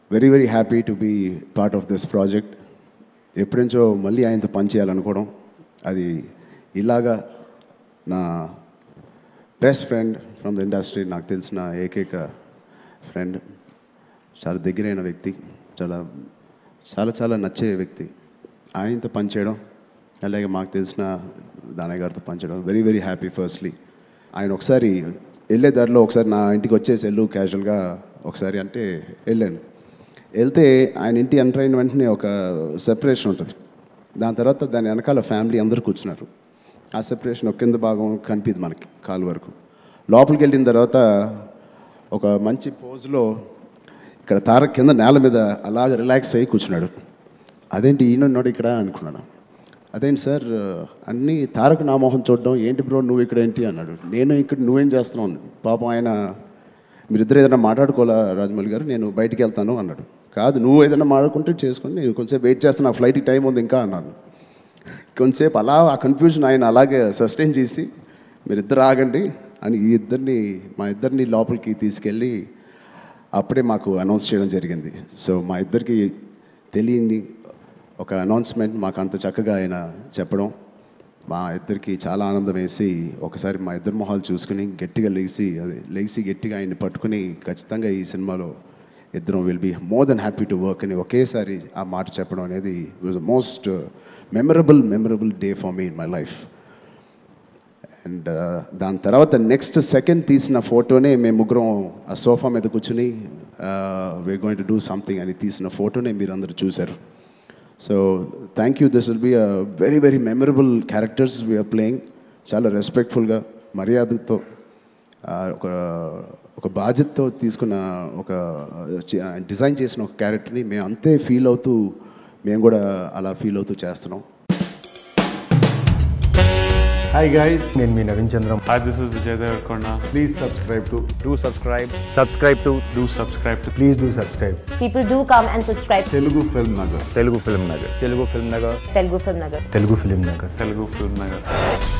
Very very happy to be part of this project ఎప్పుడుంచో మళ్ళీ ఆయనతో పనిచేయాలనుకోవడం అది ఇలాగా నా best friend from the industry నాకు తెలిసిన ఏకైక ఫ్రెండ్ చాలా దగ్గరైన వ్యక్తి చాలా చాలా చాలా నచ్చే వ్యక్తి ఆయనతో పనిచేయడం అలాగే మాకు తెలిసిన దానయ్య గారితో పనిచేయడం వెరీ వెరీ హ్యాపీ ఫస్ట్లీ ఆయన ఒకసారి వెళ్ళే దారిలో ఒకసారి నా ఇంటికి వచ్చేసి వెళ్ళు క్యాజువల్గా ఒకసారి అంటే వెళ్ళాను వెళ్తే ఆయన ఇంటి ఎంటర్ అయిన వెంటనే ఒక సెపరేషన్ ఉంటుంది దాని తర్వాత దాని వెనకాల ఫ్యామిలీ అందరూ కూర్చున్నారు ఆ సెపరేషన్ ఒక కింద భాగం కనిపిది మనకి కాలు వరకు లోపలికి వెళ్ళిన తర్వాత ఒక మంచి పోజ్లో ఇక్కడ తార కింద నేల మీద అలాగ రిలాక్స్ అయ్యి కూర్చున్నాడు అదేంటి ఈయన ఉన్నాడు ఇక్కడ అనుకున్నాను అదేంటి సార్ అన్నీ తారక నా మొహం చూడడం ఏంటి బ్రో నువ్వు ఇక్కడ ఏంటి అన్నాడు నేను ఇక్కడ నువ్వేం చేస్తున్నావు అన్నాడు. పాపం ఆయన మీరిద్దరు ఏదైనా మాట్లాడుకోవాలా రాజమౌళి గారు నేను బయటికి వెళ్తాను అన్నాడు కాదు నువ్వు ఏదైనా మాట్లాడుకుంటే చేసుకొని నేను కొంచెంసేపు వెయిట్ చేస్తాను నా ఫ్లైట్కి టైం ఉంది ఇంకా అన్నాను కొంచెంసేపు అలా ఆ కన్ఫ్యూజన్ ఆయన అలాగే సస్టైన్ చేసి మీరిద్దరు ఆగండి అని ఈ ఇద్దరిని మా ఇద్దరిని లోపలికి తీసుకెళ్ళి అప్పుడే మాకు అనౌన్స్ చేయడం జరిగింది సో మా ఇద్దరికి తెలియని ఒక అనౌన్స్మెంట్ మాకు అంత చక్కగా ఆయన చెప్పడం మా ఇద్దరికి చాలా ఆనందం వేసి ఒకసారి మా ఇద్దరు మొహాలు చూసుకుని గట్టిగా లేచి అదే లేచి గట్టిగా ఆయన్ని పట్టుకుని ఖచ్చితంగా ఈ సినిమాలో ఇద్దరం will be more than happy to work అని ఒకేసారి ఆ మాట చెప్పడం అనేది was most memorable memorable day for me in my life and దాని తర్వాత నెక్స్ట్ సెకండ్ తీసిన ఫోటోనే మేము ముగ్గురం ఆ సోఫా మీద కూర్చుని we going to do something అని తీసిన ఫోటోనే మీరు అందరూ చూశారు so thank you this will be a very very memorable characters we are playing చాలా రెస్పెక్ట్ఫుల్గా మర్యాదతో ఆ, ఒక ఒక బాధ్యతతో తీసుకున్న ఒక డిజైన్ చేసిన ఒక క్యారెక్టర్ని మేము అంతే ఫీల్ అవుతూ మేము కూడా అలా ఫీల్ అవుతూ చేస్తున్నాం హాయ్ గైస్ నేను మీ Naveen Chandra Hi, this is Vijay Devarkonda. Please subscribe to do subscribe subscribe to Do subscribe to please do subscribe People do come and subscribe to Telugu film Nagar Telugu film Nagar Telugu film Nagar Telugu Film Nagar. Telugu film Nagar Telugu Film Nagar.